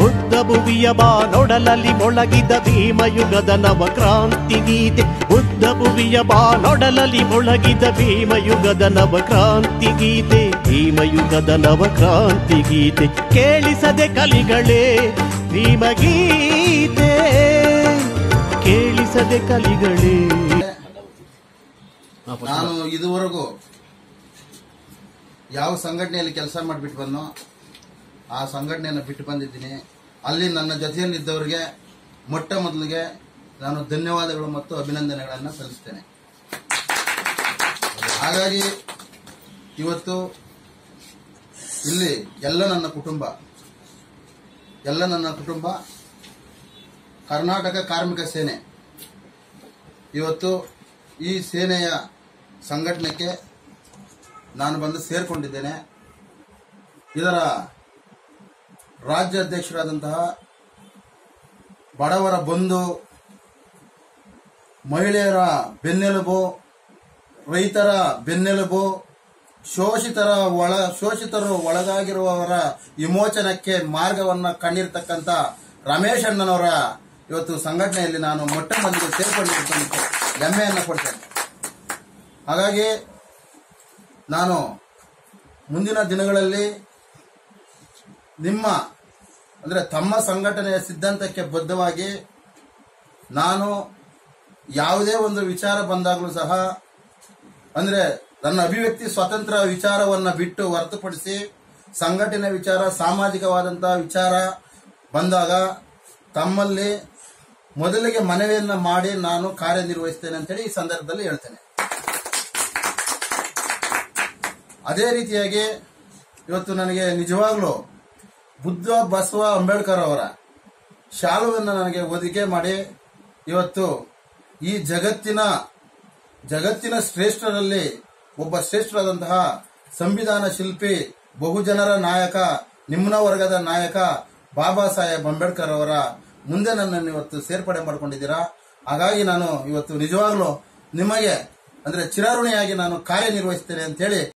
ಬುದ್ಧ ಭುವಿಯ ಬಾನೊಡಲಲ್ಲಿ ಮೊಳಗಿದ ಭೀಮಯುಗದ ನವಕ್ರಾಂತಿ ಗೀತೆ ಬುದ್ಧ ಭುವಿಯ ಬಾನೊಡಲಲ್ಲಿ ಮೊಳಗಿದ ಭೀಮಯುಗದ ನವಕ್ರಾಂತಿ ಗೀತೆ ಭೀಮಯುಗದ ನವಕ್ರಾಂತಿ ಗೀತೆ ಕೇಳಿಸದೆ ಕಲಿಗಳೇ ಭೀಮಗೀತೆ ಕೇಳಿಸದೆ ಕಲಿಗಳೇ ನಾನು ಇದುವರೆಗೂ ಯಾವ ಸಂಘಟನೆಯಲ್ಲಿ ಕೆಲಸ ಮಾಡಿಬಿಟ್ಟು ಬಂದೋ ಆ ಸಂಘಟನೆಯನ್ನು ಬಿಟ್ಟು ಬಂದಿದ್ದೀನಿ ಅಲ್ಲಿ ನನ್ನ ಜೊತೆಯಲ್ಲಿದ್ದವರಿಗೆ ಮೊಟ್ಟ ಮೊದಲಿಗೆ ನಾನು ಧನ್ಯವಾದಗಳು ಮತ್ತು ಅಭಿನಂದನೆಗಳನ್ನು ಸಲ್ಲಿಸ್ತೇನೆ ಹಾಗಾಗಿ ಇವತ್ತು ಇಲ್ಲಿ ಎಲ್ಲ ನನ್ನ ಕುಟುಂಬ ಎಲ್ಲ ನನ್ನ ಕುಟುಂಬ ಕರ್ನಾಟಕ ಕಾರ್ಮಿಕ ಸೇನೆ ಇವತ್ತು ಈ ಸೇನೆಯ ಸಂಘಟನೆಗೆ ನಾನು ಬಂದು ಸೇರಿಕೊಂಡಿದ್ದೇನೆ ಇದರ ರಾಜ್ಯ ಅಧ್ಯಕ್ಷರಾದಂತಹ ಬಡವರ ಬಂಧು ಮಹಿಳೆಯರ ಬೆನ್ನೆಲುಬು ರೈತರ ಬೆನ್ನೆಲುಬು ಶೋಷಿತರ ಒಳ ಶೋಷಿತರು ಒಳಗಾಗಿರುವವರ ವಿಮೋಚನಕ್ಕೆ ಮಾರ್ಗವನ್ನ ಕಂಡಿರ್ತಕ್ಕಂಥ ರಮೇಶ್ ಅಣ್ಣನವರ ಇವತ್ತು ಸಂಘಟನೆಯಲ್ಲಿ ನಾನು ಮೊಟ್ಟ ಮೊದಲಿಗೆ ಸೇರ್ಕೊಂಡಿರ್ತಕ್ಕಂಥ ಹೆಮ್ಮೆಯನ್ನು ಕೊಡ್ತೇನೆ ಹಾಗಾಗಿ ನಾನು ಮುಂದಿನ ದಿನಗಳಲ್ಲಿ ನಿಮ್ಮ ಅಂದ್ರೆ ತಮ್ಮ ಸಂಘಟನೆಯ ಸಿದ್ಧಾಂತಕ್ಕೆ ಬದ್ಧವಾಗಿ ನಾನು ಯಾವುದೇ ಒಂದು ವಿಚಾರ ಬಂದಾಗಲೂ ಸಹ ಅಂದ್ರೆ ನನ್ನ ಅಭಿವ್ಯಕ್ತಿ ಸ್ವಾತಂತ್ರ್ಯ ವಿಚಾರವನ್ನ ಬಿಟ್ಟು ಹೊರತುಪಡಿಸಿ ಸಂಘಟನೆ ವಿಚಾರ ಸಾಮಾಜಿಕವಾದಂತಹ ವಿಚಾರ ಬಂದಾಗ ತಮ್ಮಲ್ಲಿ ಮೊದಲಿಗೆ ಮನವಿಯನ್ನ ಮಾಡಿ ನಾನು ಕಾರ್ಯನಿರ್ವಹಿಸ್ತೇನೆ ಅಂತೇಳಿ ಈ ಸಂದರ್ಭದಲ್ಲಿ ಹೇಳ್ತೇನೆ ಅದೇ ರೀತಿಯಾಗಿ ಇವತ್ತು ನನಗೆ ನಿಜವಾಗ್ಲೂ ಬುದ್ಧ ಬಸವ ಅಂಬೇಡ್ಕರ್ ಅವರ ಶಾಲುವನ್ನು ನನಗೆ ಒದಿಕೆ ಮಾಡಿ ಇವತ್ತು ಈ ಜಗತ್ತಿನ ಜಗತ್ತಿನ ಶ್ರೇಷ್ಠರಲ್ಲಿ ಒಬ್ಬ ಶ್ರೇಷ್ಠರಾದಂತಹ ಸಂವಿಧಾನ ಶಿಲ್ಪಿ ಬಹುಜನರ ನಾಯಕ ನಿಮ್ನ ವರ್ಗದ ನಾಯಕ ಬಾಬಾ ಸಾಹೇಬ್ ಅಂಬೇಡ್ಕರ್ ಅವರ ಮುಂದೆ ನನ್ನನ್ನು ಇವತ್ತು ಸೇರ್ಪಡೆ ಮಾಡ್ಕೊಂಡಿದ್ದೀರಾ ಹಾಗಾಗಿ ನಾನು ಇವತ್ತು ನಿಜವಾಗ್ಲೂ ನಿಮಗೆ ಅಂದ್ರೆ ಚಿರಾರುಣಿಯಾಗಿ ನಾನು ಕಾರ್ಯನಿರ್ವಹಿಸ್ತೇನೆ ಅಂತ ಹೇಳಿ